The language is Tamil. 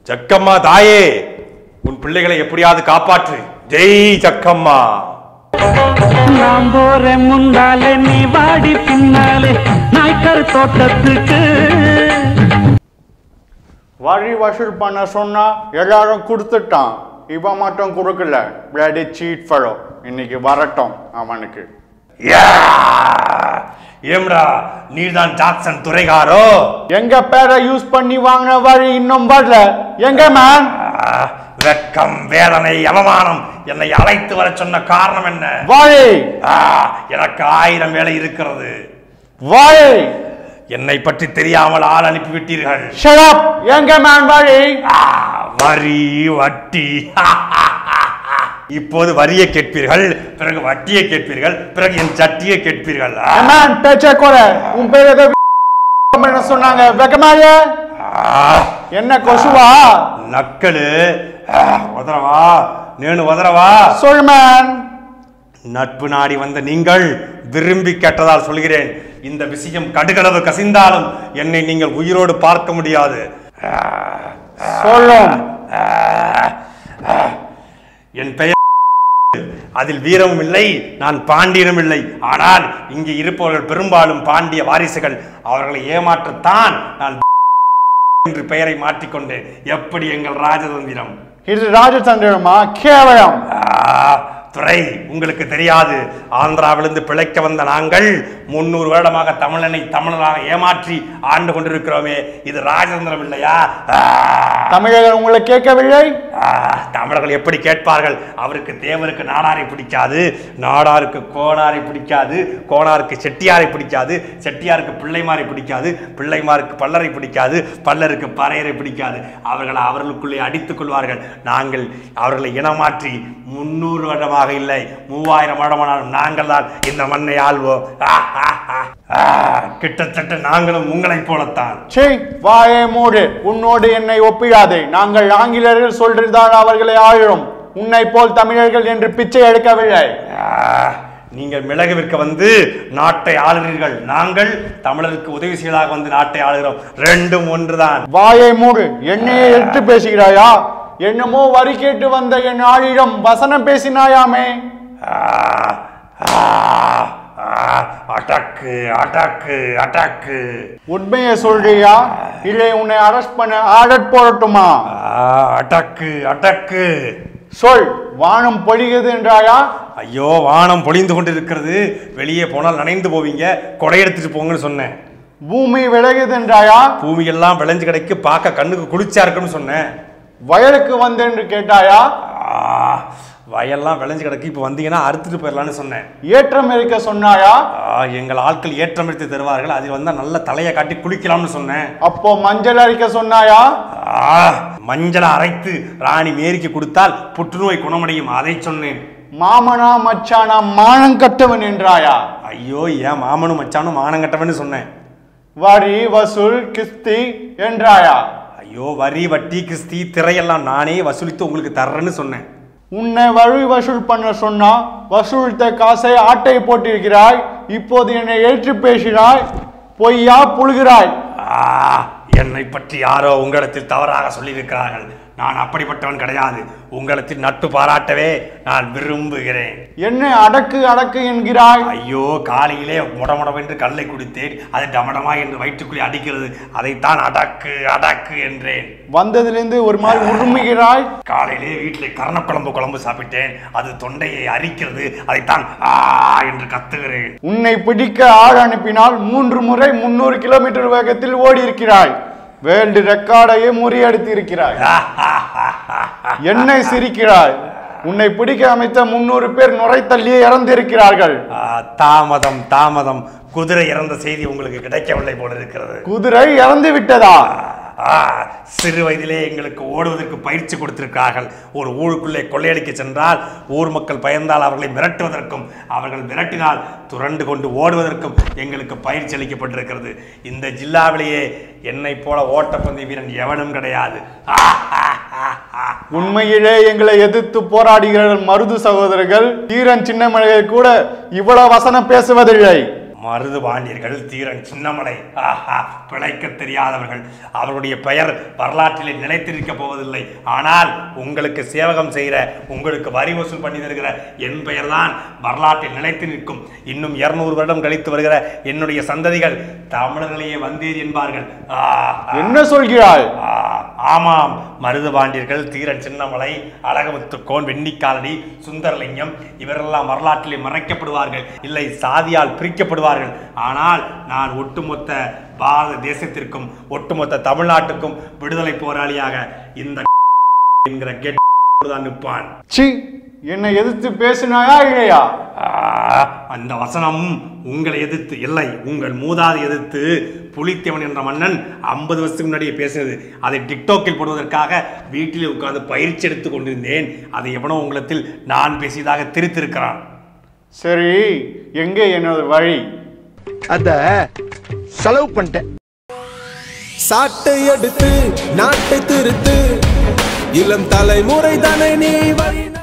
ஜக்கம்மா தாயே உன் பிள்ளைகளை எப்படியாவது காப்பாற்று ஜெய் ஜக்கம்மா நான் போறேன் முன்னாலே நீ வாடி பின்னாலே நாய்க்கர் தோட்டத்துக்கு வரி வசூல் பண்ண சொன்னா எல்லாரும் கொடுத்துட்டான் இவன் மட்டும் கொடுக்கல பிளடி சீட் ஃபெலோ இன்னைக்கு வரட்டும் அவனுக்கு யா! ஏம்டா நீதான் ஜாக்சன் துறைகாரோ எங்க பேரை யூஸ் பண்ணி வாங்கின வரி இன்னும் வரல எங்க மேன் ஆ, வெட்கம் வேதனை அவமானம் என்னை அழைத்து வர சொன்ன காரணம் என்ன வரி ஆ, எனக்கு ஆயிரம் வேலை இருக்கிறது வரி என்னை பற்றி தெரியாமல் ஆள் அனுப்பிவிட்டீர்கள் ஷடப் எங்க மேன் வரி ஆ, வரி வட்டி இப்போது வரியை கேட்பீர்கள் பிறகு வட்டியை கேட்பீர்கள் பிறகு என் சட்டியை கேட்பீர்கள் ஆ, மேன் பேச்ச குறை உன் பேர் ஏதோ என்ன சொன்னாங்க வெக்கமாய ஆ, என்ன கொசுவா நக்கலு ஆ, உதறவா நேனு உதறவா சொல் மேன் நட்பு நாடி வந்த நீங்கள் விரும்பி கேட்டதால் சொல்கிறேன் இந்த விஷயம் கடுகளவு கசிந்தாலும் என்னை நீங்கள் உயிரோடு பார்க்க முடியாது ஆ, சொல்லும் ஆ, ஆ. என் பெயர் அதில் வீரமும் இல்லை நான் பாண்டியனும் இல்லை ஆனால் இங்கே இருப்பவர்கள் பெரும்பாலும் பாண்டிய வாரிசுகள் அவர்களை ஏமாற்றத்தான் நான் என்று பெயரை மாற்றிக்கொண்டேன் எப்படி எங்கள் ராஜதந்திரம் இது ராஜதந்திரமா கேவலம் ஆ, துரை உங்களுக்கு தெரியாது ஆந்திராவிலிருந்து பிழைக்க வந்த நாங்கள் முன்னூறு வருடமாக தமிழனை தமிழனாக ஏமாற்றி ஆண்டு கொண்டிருக்கிறோமே இது ராஜதந்திரம் இல்லையா ஆ, தமிழர்கள் உங்களை கேட்கவில்லை ஆ, தமிழர்கள் எப்படி கேட்பார்கள் அவருக்கு தேவருக்கு நாடாரை பிடிக்காது நாடாருக்கு கோனாரை பிடிக்காது கோனாருக்கு செட்டியாரை பிடிக்காது செட்டியாருக்கு பிள்ளைமாரை பிடிக்காது பிள்ளைமாருக்கு பல்லரை பிடிக்காது பல்லருக்கு பறையரை பிடிக்காது அவர்கள் அவர்களுக்குள்ளே அடித்துக் கொள்வார்கள் நாங்கள் அவர்களை இனமாற்றி முன்னூறு வருடமாக இல்லை மூவாயிரம் வருடமானாலும் நாங்கள் தான் இந்த மண்ணை ஆள்வோம் ஆ, ஆ, ஆ. ஆ, கிட்டத்தட்ட நாங்களும் உங்களைப் போலத்தான் சீ வாயே மூடு உன்னோடு என்னை ஒப்பிடாதே நாங்கள் ஆங்கிலேயர்கள் சொல்றதால் அவர்களை ஆயிரும் உன்னை போல் தமிழர்கள் என்று பிச்சை எடுக்கவில்லை ஆ, நீங்கள் மிளகு விற்க வந்து நாட்டை ஆளுகிறீர்கள் நாங்கள் தமிழருக்கு உதவி செய்வதாக வந்து நாட்டை ஆளுகிறோம் ரெண்டும் ஒன்றுதான் வாயை மூடு என்னையே எடுத்து பேசுகிறாயா என்னமோ வரி கேட்டு வந்த என் ஆளிடம் வசனம் பேசினாயாமே ஆ, ஆ, ஆ, அட்டாக்கு அட்டாக்கு அட்டாக்கு உண்மையை சொல்றியா இல்லை உன்னை அரெஸ்ட் பண்ண ஆர்டர் போடட்டுமா ஆ, அட்டாக்கு அட்டாக்கு சொல் வானம் பொழிகிறது என்றாயா ஐயோ வானம் பொழிந்து கொண்டிருக்கிறது வெளியே போனால் நனைந்து போவீங்க கொடை எடுத்துட்டு போங்கன்னு சொன்னேன் பூமி விலகுது என்றாயா பூமியெல்லாம் விளைஞ்சு கிடைக்கு பார்க்க கண்ணுக்கு குளிர்ச்சியா இருக்குன்னு சொன்னேன் வயலுக்கு வந்தென்று கேட்டாயா ஆ, வயல்லாம் விளைஞ்சு கிடக்கு இப்போ வந்தீங்கன்னா அறுத்துட்டு போயிடலான்னு சொன்னேன் ஏற்றம் இருக்க சொன்னாயா ஆ, எங்கள் ஆட்கள் ஏற்றம் எடுத்து தருவார்கள் அதில் வந்தால் நல்ல தலையை காட்டி குளிக்கலாம்னு சொன்னேன் அப்போ மஞ்சள் அரிக்க சொன்னாயா ஆ, மஞ்சளை அரைத்து ராணி மேரிக்கு கொடுத்தால் புற்றுநோய் குணமடையும் அதை சொன்னேன் மாமனா மச்சானா மானம் கட்டவன் என்றாயா ஐயோ ஏன் மாமனும் மச்சானும் மானங்கட்டவன்னு சொன்னேன் வரி வசூல் கிஸ்தி என்றாயா ஐயோ வரி வட்டி கிஸ்தி திரையெல்லாம் நானே வசூலித்து உங்களுக்கு தர்றேன்னு சொன்னேன் உன்னை வரி வசூல் பண்ண சொன்னா வசூலித்த காசை ஆட்டை போட்டிருக்கிறாய் இப்போது என்னை ஏற்று பேசுகிறாய் பொய்யா புழுகிறாய் ஆ, என்னை பற்றி யாரோ உங்களிடத்தில் தவறாக சொல்லியிருக்கிறார்கள் நான் அப்படிப்பட்டவன் கிடையாது உங்களிடத்தில் நட்பு பாராட்டவே நான் விரும்புகிறேன் என்னை அடக்கு அடக்கு என்கிறாய் ஐயோ காலையிலே முடமுடவென்று கல்லை குடித்தேன் அது டமடமா என்று வயிற்றுக்குள்ளே அடிக்கிறது அதைத்தான் அடக்கு அடக்கு என்றேன் வந்ததிலிருந்து ஒரு மாதிரி உருமுகிறாய் காலையிலே வீட்டில் கரணக்குழம்பு குழம்பு சாப்பிட்டேன் அது தொண்டையை அரிக்கிறது அதைத்தான் ஆ என்று கத்துகிறேன் உன்னை பிடிக்க ஆள் அனுப்பினால் மூன்று முறை முன்னூறு கிலோமீட்டர் வேகத்தில் ஓடி இருக்கிறாய் வேர்ல்டு ரெக்கார்டையே முறியடித்து இருக்கிறாய் என்னை சிரிக்கிறாய் உன்னை பிடிக்க அமைத்த முன்னூறு பேர் நுரை தள்ளியே இறந்திருக்கிறார்கள் ஆ, தாமதம் தாமதம் குதிரை இறந்த செய்தி உங்களுக்கு கிடைக்கவில்லை போல இருக்கிறது குதிரை இறந்து விட்டதா ஆ, சிறு வயதிலே எங்களுக்கு ஓடுவதற்கு பயிற்சி கொடுத்திருக்கிறார்கள் ஒரு ஊருக்குள்ளே கொள்ளையடிக்க சென்றால் ஊர் மக்கள் பயந்தால் அவர்களை மிரட்டுவதற்கும் அவர்கள் மிரட்டினால் துரண்டு கொண்டு ஓடுவதற்கும் எங்களுக்கு பயிற்சி அளிக்கப்பட்டிருக்கிறது இந்த ஜில்லாவிலேயே என்னைப் போல ஓட்டப்பந்தய வீரன் எவனும் கிடையாது ஆ, ஆ, ஆ, ஆ. உண்மையிலே எங்களை எதிர்த்து போராடுகிறார்கள் மருது சகோதரர்கள் தீரன் சின்னமலையை கூட இவ்வளவு வசனம் பேசுவதில்லை மருது பாண்டியர்கள் தீரன் சின்னமலை ஆஹா பிழைக்க தெரியாதவர்கள் அவருடைய பெயர் வரலாற்றிலே நிலைத்திருக்க போவதில்லை ஆனால் உங்களுக்கு சேவகம் செய்கிற உங்களுக்கு வரி வசூல் பண்ணி தருகிற என் பெயர்தான் வரலாற்றில் நிலைத்து நிற்கும் இன்னும் இருநூறு வருடம் கழித்து வருகிற என்னுடைய சந்ததிகள் தமிழர்களையே வந்தீர் என்பார்கள் ஆஹா. என்ன சொல்கிறாய் ஆ, ஆமாம் மருது பாண்டியர்கள் தீரன் சின்னமலை அழகமுத்துக்கோன் வெண்ணிக்காலடி சுந்தரலிங்கம் இவரெல்லாம் வரலாற்றிலே மறைக்கப்படுவார்கள் இல்லை சாதியால் பிரிக்கப்படுவார்கள் ஆனால் நான் ஒட்டுமொத்த பாரத தேசத்திற்கும் ஒட்டுமொத்த தமிழ்நாட்டுக்கும் விடுதலை போராளியாக இந்த என்கிற கெட் தான் நிற்பான் சி என்னை எதிர்த்து பேசினாயா இல்லையா ஆ, அந்த வசனம் உங்களை எதிர்த்து இல்லை உங்கள் மூதாதை எதிர்த்து புலித்தேவன் என்ற மன்னன் ஐம்பது வருஷத்துக்கு முன்னாடியே பேசினது அதை டிக்டாக்கில் போடுவதற்காக வீட்டிலே உட்கார்ந்து பயிற்சி எடுத்துக் கொண்டிருந்தேன் அதை எவனோ உங்களத்தில் நான் பேசியதாக திரித்திருக்கிறான் சரி எங்கே என்னோட வழி அத செலவு பண்ணிட்டேன் சாட்டை எடுத்து நாட்டை திருத்து இளம் தலைமுறை தானே நீ வழி